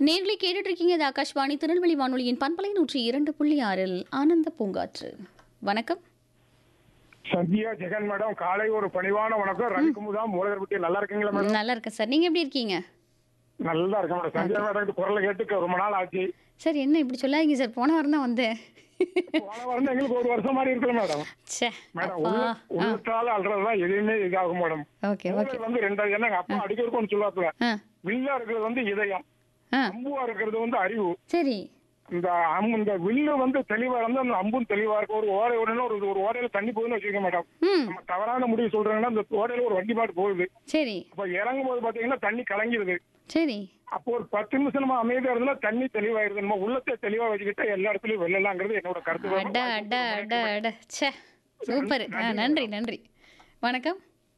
நேர்களை கேட்டுட்டு இருக்கீங்க இது ஆகாஷ்வாணி திருநெல்வேலி வானொலியின் பண்பலை நூற்றி இரண்டு புள்ளி ஆறில் ஆனந்த பூங்காற்று வணக்கம் சத்யா ஜெகன் மேடம் காலை ஒரு பணிவான வணக்கம் ரவிக்குமுதா மூலகர்பட்டி நல்லா இருக்கீங்களா மேடம் நல்லா இருக்கேன் சார் நீங்க எப்படி இருக்கீங்க நல்லா இருக்கேன் மேடம் சத்யா மேடம் குரலை கேட்டு ரொம்ப நாள் ஆச்சு சார் என்ன இப்படி சொல்லாதீங்க சார் போன வாரம் தான் வந்தேன் போன வாரம் தான் எங்களுக்கு ஒரு வருஷம் மாதிரி இருக்குல்ல மேடம் ச்சே மேடம் அப்பா உள்ள உள்ளத்தால அல்றதுதான் எதுவுமே இதாகும் மேடம் ஓகே ஓகே மூளை வந்து ரெண்டாவது என்ன எங்க அப்பா அடிக்கிறதுக்கு ஒன்று சொல்லுவாப்புல ஆ வில்லா இருக்கிறது வந்து இதயம் ஆ அம்புவா இருக்கிறது வந்து அறிவு சரி இந்த அம்பு இந்த வில்லு வந்து தெளிவா இருந்து அந்த அம்பும் தெளிவா இருக்கும் ஒரு ஓடை உடனே ஒரு ஒரு ஓடையில தண்ணி போகுதுன்னு வச்சுக்கோங்க மேடம் ம் நம்ம தவறான முடிவு சொல்றாங்கன்னா அந்த ஓடையில ஒரு வண்டி பாட்டு போகுது சரி அப்ப இறங்கும் போது பாத்தீங்கன்னா தண்ணி கலங்கிடுது சரி அப்போ ஒரு பத்து நிமிஷம் நம்ம அமைதியா இருந்தா தண்ணி தெளிவாயிருது நம்ம உள்ளத்தை தெளிவா வச்சுக்கிட்டா எல்லா இடத்துலயும் வெள்ளலாங்கிறது என்னோட கருத்து அட அட அட அட ச்சே சூப்பர் ஆ நன்றி நன்றி வணக்கம்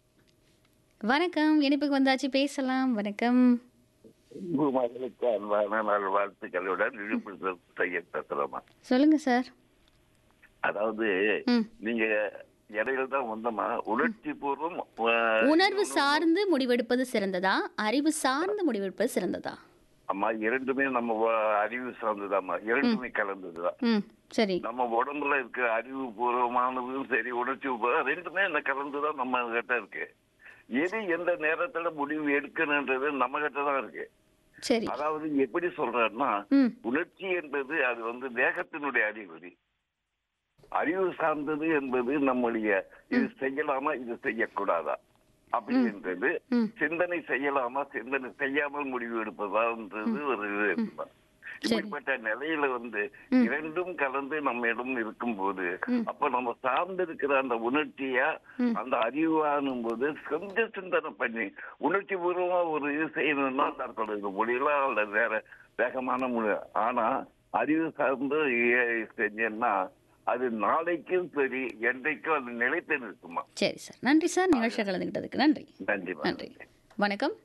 வணக்கம் இனிப்புக்கு வந்தாச்சு பேசலாம் வணக்கம் பூமார்களுக்கு அன்பான நாள் வாழ்த்துக்களுடன் விழுப்புரம் செய்ய பேசலாமா சொல்லுங்க சார் அதாவது ம் நீங்க இடையில தான் வந்தோமா உணர்ச்சி பூர்வம் உணர்வு சார்ந்து முடிவெடுப்பது சிறந்ததா அறிவு சார்ந்து முடிவெடுப்பது சிறந்ததா அம்மா இரண்டுமே நம்ம வ- அறிவு சார்ந்ததாம்மா இரண்டுமே கலந்ததுதான் ம் சரி நம்ம உடம்புல இருக்க அறிவு பூர்வமானதும் சரி உணர்ச்சி பூர்வம் ரெண்டுமே இந்த கலந்துதான் நம்ம கிட்ட இருக்கு எது எந்த நேரத்துல முடிவு எடுக்கணுன்றது நம்ம கிட்ட தான் இருக்கு சரி அதாவது எப்படி சொல்றேன்னா ம் உணர்ச்சி என்பது அது வந்து தேகத்தினுடைய அறிகுறி அறிவு சார்ந்தது என்பது நம்முடைய இது செய்யலாமா இது செய்யக்கூடாதா அப்படின்றது ம். சிந்தனை செய்யலாமா சிந்தனை செய்யாமல் முடிவு எடுப்பதான்றது ஒரு இது இருக்குதான். இப்படிப்பட்ட நிலையில வந்து இரண்டும் கலந்து நம்மிடம் இருக்கும்போது அப்ப நம்ம சார்ந்திருக்கிற அந்த உணர்ச்சியா அந்த அறிவானும் போது கொஞ்சம் சிந்தனை பண்ணி உணர்ச்சி பூர்வமா ஒரு இது செய்யணும்னா தற்கொலை முடியலாம் அல்லது வேற வேகமான முடி ஆனா அறிவு சார்ந்து ஏ- செஞ்சேன்னா அது நாளைக்கும் சரி என்றைக்கும் அது நிலைத்து நிற்குமா சரி சார் நன்றி சார் நிகழ்ச்சியை கலந்துக்கிட்டதுக்கு நன்றி நன்றி நன்றி வணக்கம்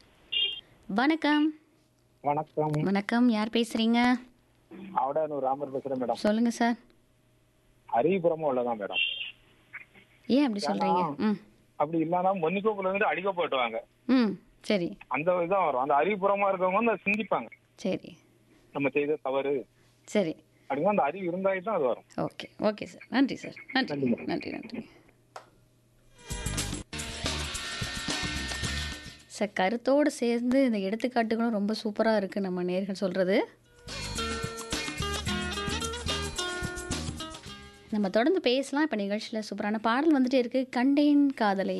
வணக்கம் வணக்கம் வணக்கம் யார் பேசுறீங்க அவடானூர் ராமர் பேசுறேன் மேடம் சொல்லுங்க சார் அறிவுபுறமா உள்ளதான் மேடம் ஏன் அப்படி சொல்றீங்க ம் அப்படி இல்லைன்னா மன்னிக்கோப்புல இருந்து அடிக்க போட்டுவாங்க ம் சரி அந்த இதான் வரும் அந்த அறிவுபுறமா இருக்கவங்க வந்து அதை சிந்திப்பாங்க சரி நம்ம செய்த தவறு சரி அப்படின்னா அந்த அறிவு இருந்தாலே தான் அது வரும் ஓகே ஓகே சார் நன்றி சார் நன்றி நன்றி நன்றி சார் கருத்தோடு சேர்ந்து இந்த எடுத்துக்காட்டுகளும் ரொம்ப சூப்பராக இருக்குது நம்ம நேர்கள் சொல்கிறது நம்ம தொடர்ந்து பேசலாம் இப்போ நிகழ்ச்சியில் சூப்பரான பாடல் வந்துட்டே இருக்குது கண்டேன் காதலை